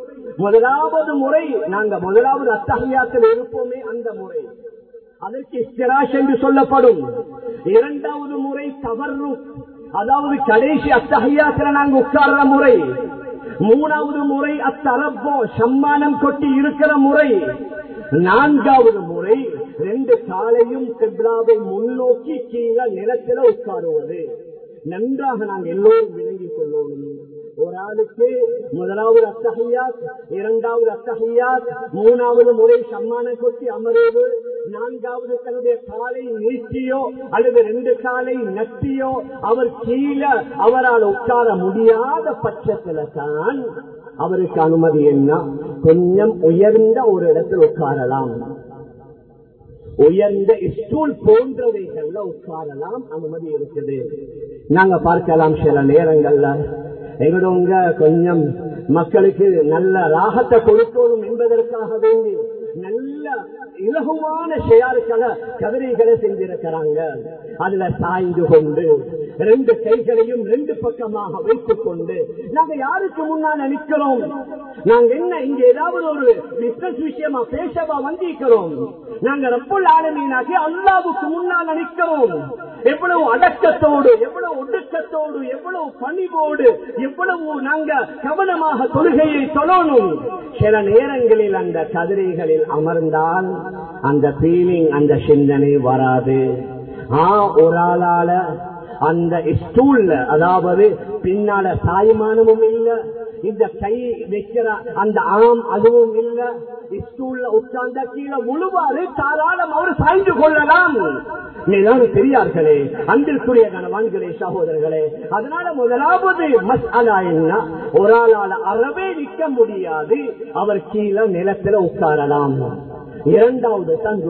முதலாவது முறை நாங்க முதலாவது அத்தகையாத்தில் இருப்போமே அந்த முறை அதற்கு இஸ்திராஷ் என்று சொல்லப்படும் இரண்டாவது முறை தவறு அதாவது கடைசி அத்தகையாத்தில் நாங்க உட்கார்ற முறை மூணாவது முறை அத்தரப்போ சம்மானம் கொட்டி இருக்கிற முறை நான்காவது முறை ரெண்டு காலையும் கிப்லாவை முன்னோக்கி கீழே நிலத்தில உட்காருவது நன்றாக நாங்கள் எல்லோரும் விளங்கிக் கொள்ளணும் ஒரு ஆளுக்கு முதலாவது அத்தகையாத் இரண்டாவது அத்தகையாத் மூணாவது முறை சம்மான கொட்டி அமர்வு நான்காவது தன்னுடைய காலை நீட்டியோ அல்லது ரெண்டு காலை நட்டியோ அவர் கீழே அவரால் உட்கார முடியாத பட்சத்துல தான் அவருக்கு அனுமதி என்ன கொஞ்சம் உயர்ந்த ஒரு இடத்தில் உட்காரலாம் உயர்ந்த ஸ்டூல் போன்றவைகள்ல உட்காரலாம் அனுமதி இருக்குது நாங்க பார்க்கலாம் சில நேரங்கள்ல எங்களோங்க கொஞ்சம் மக்களுக்கு நல்ல ராகத்தை கொடுக்கணும் என்பதற்காக வேண்டி நல்ல இலகுவான ஷேயாருக்களை கதிரைகளை செஞ்சிருக்கிறாங்க அதுல சாய்ந்து கொண்டு ரெண்டு கைகளையும் ரெண்டு பக்கமாக வைத்துக் கொண்டு நாங்க யாருக்கு முன்னால நிற்கிறோம் நாங்க என்ன இங்க ஏதாவது ஒரு பிசினஸ் விஷயமா பேசவா வந்திருக்கிறோம் நாங்க ரப்புள் ஆளுமையினாக்கி அல்லாவுக்கு முன்னால நிற்கிறோம் எவ்வளவு அடக்கத்தோடு எவ்வளவு ஒடுக்கத்தோடு எவ்வளவு பணிவோடு எவ்வளவு நாங்க கவனமாக தொழுகையை தொழணும் சில நேரங்களில் அந்த கதிரைகளில் அமர்ந்தால் அந்த ஃபீலிங் அந்த சிந்தனை வராது ஆ ஒரு ஆளால அந்த ஸ்டூல்ல அதாவது பின்னால சாய்மானமும் இல்ல இந்த கை வைக்கிற அந்த ஆம் அதுவும் இல்ல ஸ்டூல்ல உட்கார்ந்த கீழே முழுவாறு தாராளம் அவர் சாய்ந்து கொள்ளலாம் மேலான பெரியார்களே அன்பிற்குரிய கணவான்களே சகோதரர்களே அதனால முதலாவது மசாலா என்ன ஒரு ஆளால அறவே நிற்க முடியாது அவர் கீழே நிலத்துல உட்காரலாம் இரண்டாவது தான்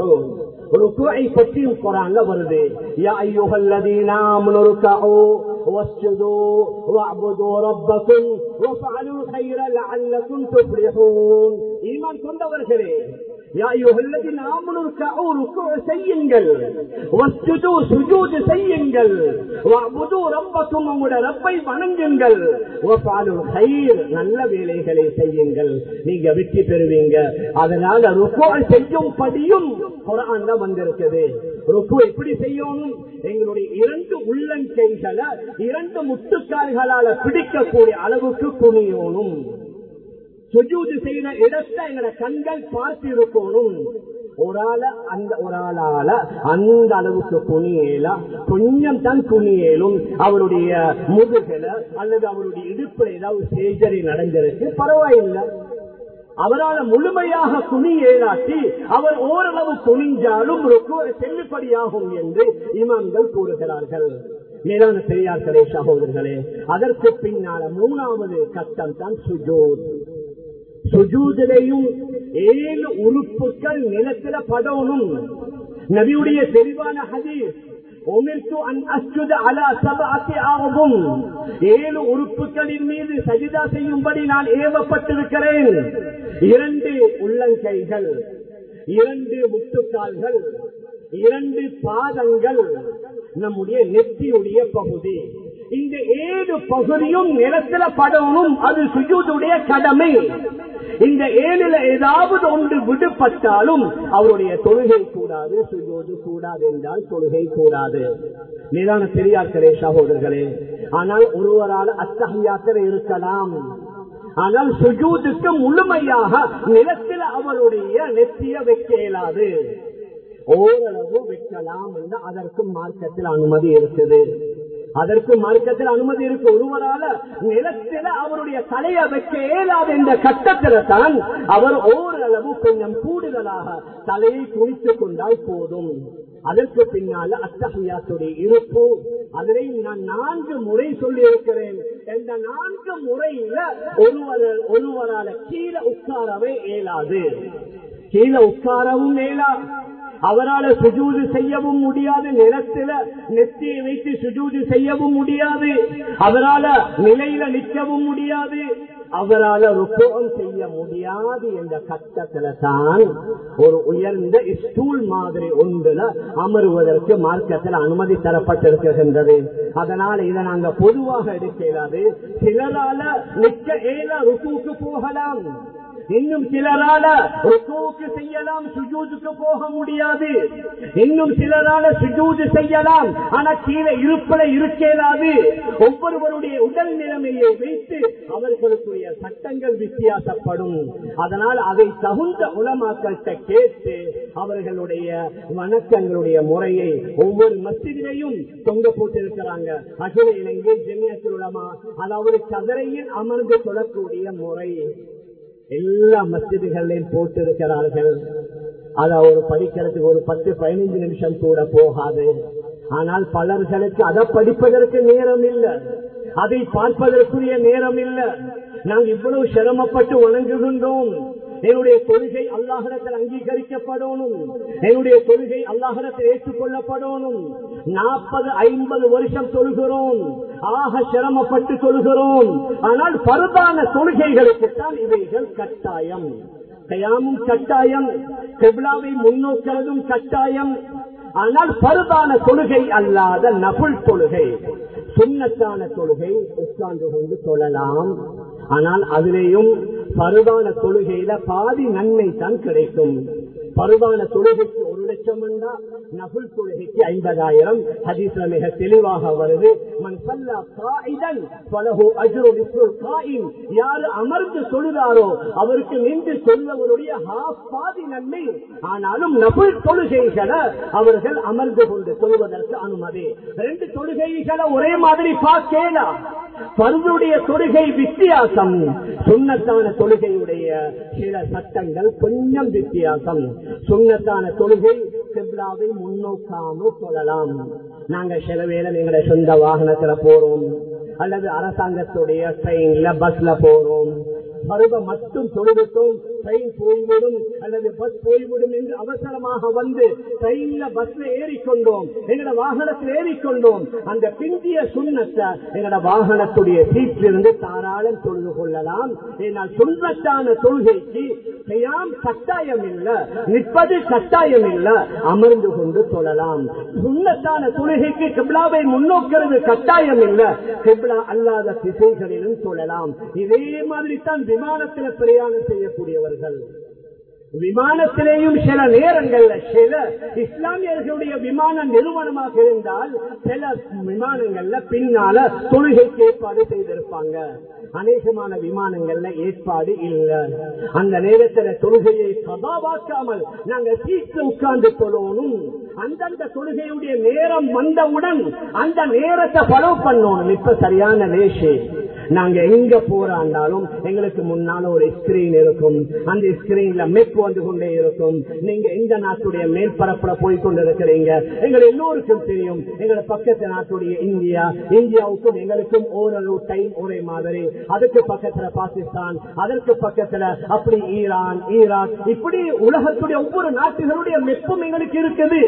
ருக்குவை பற்றியும் குரான்ல வருது யா ஐயுகல்லதீன ஆமனு ருக்கஉ واسجدوا واعبدوا ربكم وافعلوا الخير لعلكم تفلحون ஈமான் கொண்டவர்களே யா ஐயுகல்லதீன ஆமனு ருக்கஉ ருக்குஅ செய்யுங்கள் வஸ்ஜுது சுஜூத் செய்யுங்கள் வஅபுது ரப்பக்கும் உங்களுடைய ரப்பை வணங்குங்கள் வஃபஅலுல் கைர் நல்ல வேலைகளை செய்யுங்கள் நீங்க வெற்றி பெறுவீங்க அதனால ருக்குஅ செய்யும்படியும் குரான்ல வந்திருக்குது ருக்கு எப்படி செய்யணும் எங்களுடைய இரண்டு உள்ளங்கைகளை இரண்டு முட்டுக்கால்களால பிடிக்கக்கூடிய அளவுக்கு குனியணும் சுஜூது செய்யற இடத்தை எங்களோட கண்கள் பார்த்து இருக்கணும் ஒரு ஆள அந்த ஒரு ஆளால அந்த அளவுக்கு குனியேலா கொஞ்சம் தான் குனியேலும் அவருடைய முதுகல அல்லது அவருடைய இடுப்புல ஏதாவது சேஜரி நடந்திருக்கு பரவாயில்லை அவரால் முழுமையாக குனி ஏலாட்டி அவர் ஓரளவு குனிஞ்சாலும் செல்லுபடியாகும் என்று இமாம்கள் கூறுகிறார்கள் மேலான பெரியார்களே சகோதரர்களே அதற்கு பின்னால மூணாவது கட்டம் தான் சுஜோத் சுஜூதிலையும் ஏழு உறுப்புகள் நிலத்தில படணும் நபியுடைய தெளிவான ஹதீஸ் ஏழு உறுப்புகளின் மீது சஜிதா செய்யும்படி நான் ஏவப்பட்டிருக்கிறேன் இரண்டு உள்ளங்கைகள் இரண்டு முட்டுக்கால்கள் இரண்டு பாதங்கள் நம்முடைய நெத்தியுடைய பகுதி இந்த ஏழு பகுதியும் நிலத்துல படணும் அது சுஜூதுடைய கடமை இந்த ஏழுல ஏதாவது ஒன்று விடுபட்டாலும் அவருடைய தொழுகை கூடாது சுஜோது கூடாது என்றால் தொழுகை கூடாது மீதான பெரியார்களே சகோதரர்களே ஆனால் ஒருவரால் அத்தகையாத்திர இருக்கலாம் ஆனால் சுஜூதுக்கு முழுமையாக நிலத்தில் அவருடைய நெத்திய வைக்க இயலாது ஓரளவு வைக்கலாம் என்று அதற்கு மார்க்கத்தில் அனுமதி இருக்குது அதற்கு மார்க்கத்தில் அனுமதி இருக்கு ஒருவரால நிலத்தில அவருடைய தலையை வைக்க இயலாது என்ற கட்டத்தில தான் அவர் ஓரளவு கொஞ்சம் கூடுதலாக தலையை குளித்துக் கொண்டால் போதும் அதற்கு பின்னால அத்தகையாத்துடைய இருப்பு அதனை நான் நான்கு முறை சொல்லி இருக்கிறேன் இந்த நான்கு முறையில ஒருவர் ஒருவரால கீழே உட்காரவே இயலாது கீழே உட்காரவும் இயலா அவரால் சுஜூது செய்யவும் முடியாது நிலத்தில நெத்தியை வைத்து சுஜூது செய்யவும் முடியாது அவரால நிலையில நிற்கவும் முடியாது அவரால ருக்கோகம் செய்ய முடியாது என்ற கட்டத்துல தான் ஒரு உயர்ந்த ஸ்டூல் மாதிரி ஒன்றுல அமருவதற்கு மார்க்கத்தில் அனுமதி தரப்பட்டிருக்கின்றது அதனால இதை நாங்க பொதுவாக எடுக்க இயலாது சிலரால நிற்க ஏல ருக்குக்கு போகலாம் இன்னும் சிலரால ருக்குவுக்கு செய்யலாம் சுஜூதுக்கு போக முடியாது இன்னும் சிலரால சுஜூது செய்யலாம் ஆனா கீழே இருப்பட இருக்கேலாது ஒவ்வொருவருடைய உடல் நிலைமையை வைத்து அவர்களுக்குரிய சட்டங்கள் வித்தியாசப்படும் அதனால் அதை தகுந்த உலமாக்கள்கிட்ட கேட்டு அவர்களுடைய வணக்கங்களுடைய முறையை ஒவ்வொரு மசிதிலையும் தொங்க போட்டிருக்கிறாங்க அகில இலங்கை ஜெமியத்தில் உலமா அதாவது கதரையில் அமர்ந்து சொல்லக்கூடிய முறை எல்லா மசிதிகளையும் போட்டு இருக்கிறார்கள் அத ஒரு படிக்கிறதுக்கு ஒரு பத்து பதினைஞ்சு நிமிஷம் கூட போகாது ஆனால் பலர்களுக்கு அதை படிப்பதற்கு நேரம் இல்லை அதை பார்ப்பதற்குரிய நேரம் இல்லை நாங்கள் இவ்வளவு சிரமப்பட்டு வணங்குகின்றோம் என்னுடைய கொள்கை அல்லாஹரத்தில் அங்கீகரிக்கப்படணும் என்னுடைய கொள்கை அல்லாஹரத்தில் ஏற்றுக்கொள்ளப்படணும் நாற்பது ஐம்பது வருஷம் தொழுகிறோம் ஆக சிரமப்பட்டு தொழுகிறோம் ஆனால் பருதான தொழுகைகளுக்கு தான் இவைகள் கட்டாயம் கயாமும் கட்டாயம் கெப்லாவை முன்னோக்கிறதும் கட்டாயம் ஆனால் பருதான தொழுகை அல்லாத நபுல் தொழுகை சுண்ணத்தான தொழுகை உட்கார்ந்து கொண்டு தொழலாம் ஆனால் அதிலேயும் பருதான தொழுகையில பாதி நன்மை தான் கிடைக்கும் பருதான தொழுகைக்கு ஒரு லட்சம் என்றா நகுல் தொழுகைக்கு ஐம்பதாயிரம் ஹதீஸ்ல மிக தெளிவாக வருது மன் சல்லா காயிதன் பலகு அஜ்ரு நிஸ்ருல் காயின் யாரு அமர்ந்து தொழுதாரோ அவருக்கு நின்று சொல்வவருடைய ஹாஃப் பாதி நன்மை ஆனாலும் நபுல் தொழுகைகளை அவர்கள் அமர்ந்து கொண்டு சொல்வதற்கு அனுமதி ரெண்டு தொழுகைகளை ஒரே மாதிரி பார்க்கலாம் பருதுடைய தொழுகை வித்தியாசம் சுண்ணத்தான தொழுகையுடைய சில சட்டங்கள் கொஞ்சம் வித்தியாசம் சுண்ணத்தான தொழுகை செப்லாவை முன்னோக்காம சொல்லலாம் நாங்க சில வேலை எங்களை சொந்த வாகனத்துல போறோம் அல்லது அரசாங்கத்துடைய ட்ரெயின்ல பஸ்ல போறோம் பருவம் மட்டும் தொழுதுட்டோம் ட்ரெயின் போய்விடும் அல்லது பஸ் போய்விடும் என்று அவசரமாக வந்து ட்ரெயின்ல பஸ்ல ஏறிக்கொண்டோம் எங்களோட வாகனத்தில் ஏறிக்கொண்டோம் அந்த பிந்திய சுண்ணத்தை எங்களோட வாகனத்துடைய சீட்டிலிருந்து தாராளம் தொழுது கொள்ளலாம் ஏனால் சுண்ணத்தான தொழுகைக்கு செய்யாம் கட்டாயம் இல்ல நிற்பது கட்டாயம் இல்ல அமர்ந்து கொண்டு தொழலாம் சுண்ணத்தான தொழுகைக்கு கிப்லாவை முன்னோக்கிறது கட்டாயம் இல்ல கிப்லா அல்லாத திசைகளிலும் தொழலாம் இதே மாதிரி தான் விமானத்தில் பிரயாணம் செய்யக்கூடியவர்கள் விமானத்திலேயும் சில நேரங்கள்ல சில இஸ்லாமியர்களுடைய விமான நிறுவனமாக இருந்தால் சில விமானங்கள்ல பின்னால தொழுகைக்கு ஏற்பாடு செய்திருப்பாங்க அநேகமான விமானங்கள்ல ஏற்பாடு இல்ல அந்த நேரத்துல தொழுகையை சபாவாக்காமல் நாங்க சீட்டு உட்கார்ந்து தொழணும் அந்தந்த தொழுகையுடைய நேரம் வந்தவுடன் அந்த நேரத்தை ஃபாலோ பண்ணணும் இப்ப சரியான லேசு நாங்க எங்க போறாண்டாலும் எங்களுக்கு முன்னால ஒரு ஸ்கிரீன் இருக்கும் அந்த ஸ்கிரீன்ல மெப் வந்து கொண்டே இருக்கும் நீங்க எந்த நாட்டுடைய மேற்பரப்புல போய் கொண்டிருக்கிறீங்க எங்க எல்லோருக்கும் தெரியும் எங்களோட பக்கத்து நாட்டுடைய இந்தியா இந்தியாவுக்கும் எங்களுக்கும் ஓரளவு டைம் ஒரே மாதிரி அதுக்கு பக்கத்துல பாகிஸ்தான் அதற்கு பக்கத்துல அப்படி ஈரான் ஈராக் இப்படி உலகத்துடைய ஒவ்வொரு நாட்டுகளுடைய மெப்பும் எங்களுக்கு இருக்குது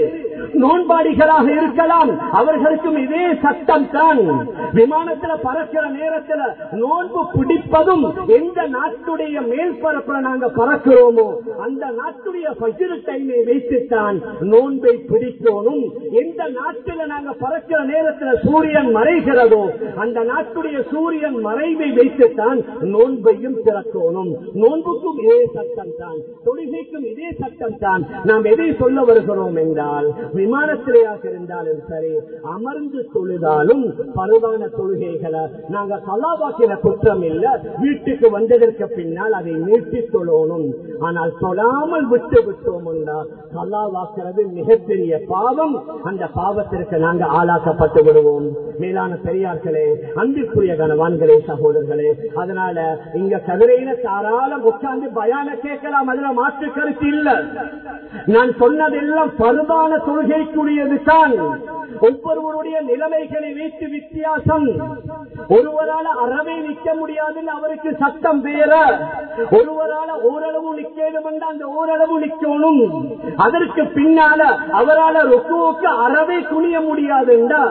நோன்பாடிகளாக இருக்கலாம் அவர்களுக்கும் இதே சட்டம் தான் விமானத்துல பறக்கிற நேரத்துல நோன்பு பிடிப்பதும் எந்த நாட்டுடைய மேல்பரப்புல நாங்க பறக்கிறோமோ அந்த நாட்டுடைய பகிர் டைமை வைத்துத்தான் நோன்பை பிடிக்கணும் எந்த நாட்டில நாங்க பறக்கிற நேரத்தில் சூரியன் மறைகிறதோ அந்த நாட்டுடைய சூரியன் மறைவை வைத்துத்தான் நோன்பையும் திறக்கணும் நோன்புக்கும் இதே சட்டம் தான் தொழுகைக்கும் இதே சட்டம் தான் நாம் எதை சொல்ல வருகிறோம் என்றால் விமானத்திலேயாக இருந்தாலும் சரி அமர்ந்து தொழுதாலும் பருவான தொழுகைகளை நாங்க கலாவாக்கின குற்றம் இல்ல வீட்டுக்கு வந்ததற்கு பின்னால் அதை நீட்டி தொழணும் ஆனால் தொழாமல் விட்டு விட்டோம் கலாவாக்குறது மிகப்பெரிய பாவம் அந்த பாவத்திற்கு நாங்க ஆளாக்கப்பட்டு விடுவோம் மேலான பெரியார்களே அன்பிற்குரிய கனவான்களே சகோதரர்களே அதனால இங்க கதிரையில தாராளம் உட்கார்ந்து பயான கேட்கலாம் அதுல மாற்று கருத்து இல்ல நான் சொன்னதெல்லாம் பருவான தொழுகைக்குரியது தான் ஒவ்வொருவருடைய நிலைமைகளை வைத்து வித்தியாசம் ஒருவரால அறவே நிற்க முடியாதுன்னு அவருக்கு சட்டம் வேற ஒருவரால ஓரளவு நிக்கணும் அந்த ஓரளவு நிக்கணும் அதற்கு பின்னால அவரால் ருக்குவுக்கு அறவே குனிய முடியாதுண்டா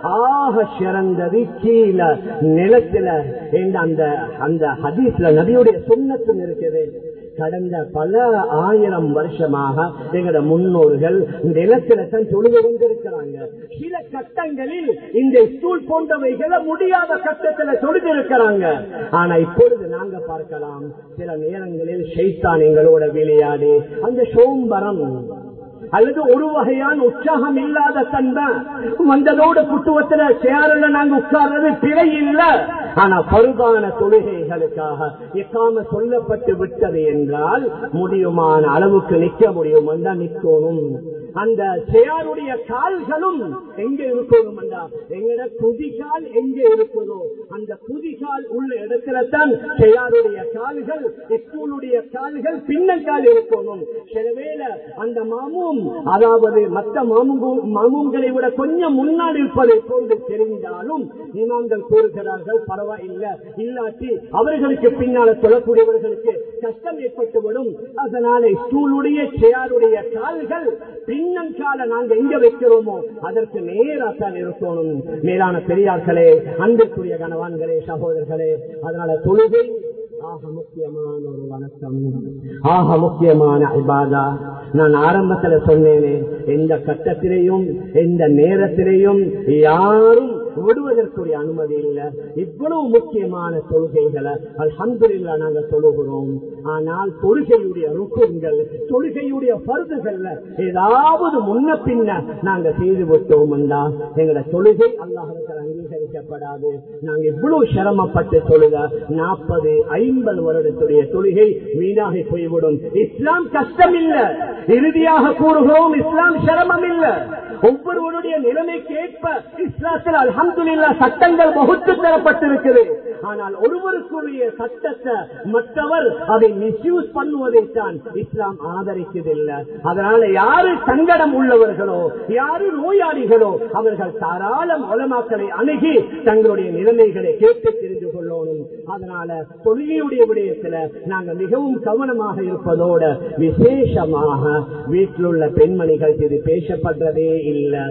ஆக சிறந்தது கீழே நிலத்துல அந்த அந்த ஹதீஸ்ல நபியுடைய சுண்ணத்தும் இருக்குது கடந்த பல ஆயிரம் வருஷமாக எங்களோட முன்னோர்கள் நிலத்தில தான் தொழுது கொண்டிருக்கிறாங்க சில கட்டங்களில் இந்த ஸ்கூல் போன்றவைகளை முடியாத கட்டத்தில் தொழுது இருக்கிறாங்க ஆனா இப்பொழுது நாங்க பார்க்கலாம் சில நேரங்களில் ஷைத்தான் எங்களோட விளையாடி அந்த சோம்பரம் அல்லது ஒரு வகையான உற்சாகம் இல்லாத தன்மை வந்ததோட குட்டுவத்துல சேரல நாங்க உட்கார்றது பிழை இல்ல ஆனா பருவான தொழுகைகளுக்காக எக்காம சொல்லப்பட்டு விட்டது என்றால் முடியுமான அளவுக்கு நிக்க முடியும் நிக்கணும் அந்த சேருடைய கால்களும் எங்க இருக்கணும் எங்கட குதிகால் எங்க இருக்குதோ அந்த குதிகால் உள்ள இடத்துல தான் சேருடைய கால்கள் ஸ்கூலுடைய கால்கள் பின்னங்கால் இருக்கணும் சிலவேளை அந்த மாமும் அதாவது மற்ற மாமுங்களை விட கொஞ்சம் முன்னாடி இருப்பதை போன்று தெரிந்தாலும் இமாம்கள் கூறுகிறார்கள் பரவாயில்லை இல்லாட்டி அவர்களுக்கு பின்னால சொல்லக்கூடியவர்களுக்கு கஷ்டம் ஏற்பட்டுவிடும் அதனால ஸ்கூலுடைய சேருடைய கால்கள் பின்னங்கால நாங்க எங்க வைக்கிறோமோ அதற்கு நேராத்தான் இருக்கணும் மேலான பெரியார்களே அன்பிற்குரிய கணவான்களே சகோதரர்களே அதனால தொழுகை ஆக முக்கியமான ஒரு வணக்கம் ஆக முக்கியமான இபாதா நான் ஆரம்பத்துல சொன்னேனே எந்த கட்டத்திலையும் எந்த நேரத்திலையும் யாரும் விடுவதற்குரிய அனுமதி இல்லை இவ்வளவு முக்கியமான தொழுகைகளை அல்ஹம்துலில்லா நாங்க தொழுகிறோம் ஆனால் தொழுகையுடைய ருக்குங்கள் தொழுகையுடைய பருதுகள்ல ஏதாவது முன்ன பின்ன நாங்க செய்து விட்டோம் எங்களோட தொழுகை அல்லாஹர்கள் அங்கீகரிக்கப்படாது நாங்க இவ்வளவு சிரமப்பட்டு தொழுக நாற்பது ஐம்பது வருடத்துடைய தொழுகை வீணாகி போய்விடும் இஸ்லாம் கஷ்டம் இல்ல இறுதியாக கூறுகிறோம் இஸ்லாம் சிரமம் இல்ல ஒவ்வொருவருடைய நிலைமைக்கு ஏற்ப இஸ்லாத்தில் அல்ஹம்துலில்லா சட்டங்கள் வகுத்து தரப்பட்டிருக்கிறது ஆனால் ஒருவருக்குரிய சட்டத்தை மற்றவர் அதை மிஸ்யூஸ் பண்ணுவதை தான் இஸ்லாம் ஆதரிக்கதில்லை அதனால யாரு சங்கடம் உள்ளவர்களோ யாரு நோயாளிகளோ அவர்கள் தாராளம் உலமாக்களை அணுகி தங்களுடைய நிலைமைகளை கேட்டு தெரிந்து கொள்ளணும் அதனால தொழுகையுடைய விடயத்துல நாங்க மிகவும் கவனமாக இருப்பதோட விசேஷமாக வீட்டில் உள்ள பெண்மணிகள் இது பேசப்படுறதே இல்லை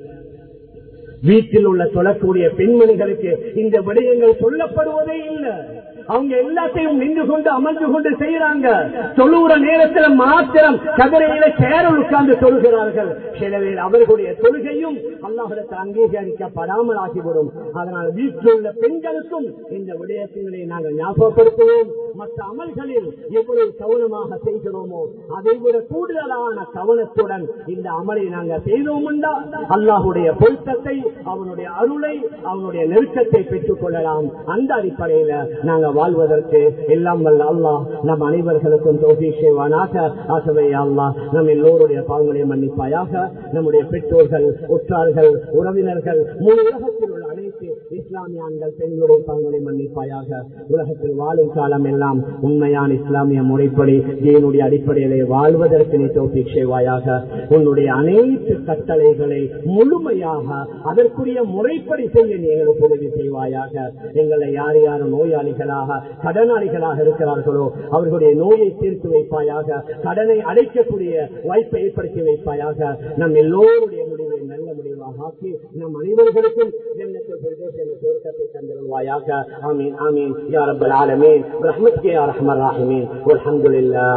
வீட்டில் உள்ள தொழக்கூடிய பெண்மணிகளுக்கு இந்த விடயங்கள் சொல்லப்படுவதே இல்லை அவங்க எல்லாத்தையும் நின்று கொண்டு அமர்ந்து கொண்டு செய்யறாங்க தொழுகிற நேரத்தில் மாத்திரம் கதிரையில சேரல் உட்கார்ந்து தொழுகிறார்கள் சிலவே அவர்களுடைய தொழுகையும் அல்லாஹிடத்தில் அங்கீகரிக்கப்படாமல் ஆகிவிடும் அதனால் வீட்டில் உள்ள பெண்களுக்கும் இந்த விடயத்தினை நாங்கள் ஞாபகப்படுத்துவோம் மற்ற அமல்களில் எவ்வளவு கவனமாக செய்கிறோமோ அதை விட கூடுதலான கவனத்துடன் இந்த அமலை நாங்கள் செய்தோம் அல்லாஹுடைய பொருத்தத்தை அவனுடைய அருளை அவனுடைய நெருக்கத்தை பெற்றுக் கொள்ளலாம் அந்த அடிப்படையில நாங்கள் வாழ்வதற்கு எல்லாம் வல்ல அல்லாஹ் நம் அனைவர்களுக்கும் தோல்வி செய்வானாக ஆகவே அல்லாஹ் நம் எல்லோருடைய பாவங்களை மன்னிப்பாயாக நம்முடைய பெற்றோர்கள் உற்றார்கள் உறவினர்கள் முழு உலகத்தில் உள்ள அனைத்து இஸ்லாமியான்கள் பெண்களுடைய பாவங்களை மன்னிப்பாயாக உலகத்தில் வாழும் காலம் எல்லாம் உண்மையான இஸ்லாமிய முறைப்படி என்னுடைய அடிப்படையிலே வாழ்வதற்கு நீ தோல்வி செய்வாயாக உன்னுடைய அனைத்து கட்டளைகளை முழுமையாக அதற்குரிய முறைப்படி செய்ய நீ எங்களுக்கு உதவி செய்வாயாக எங்களை யார் யாரும் நோயாளிகளாக கடனாளிகளாக இருக்கிறார்களோ அவர்களுடைய நோயை தீர்த்து வைப்பாயாக கடனை அடைக்கக்கூடிய வாய்ப்பை ஏற்படுத்தி வைப்பாயாக நம் எல்லோருடைய முடிவை நல்ல முடிவாக ஆக்கி நம் அனைவர்களுக்கும் ஜன்னத்துல் ஃபிர்தௌஸ் என்ற சுவர்க்கத்தை தந்திருவாயாக ஆமீன் ஆமீன் யா ரப்பல் ஆலமீன் برحمتك يا ارحم الراحمين والحمد لله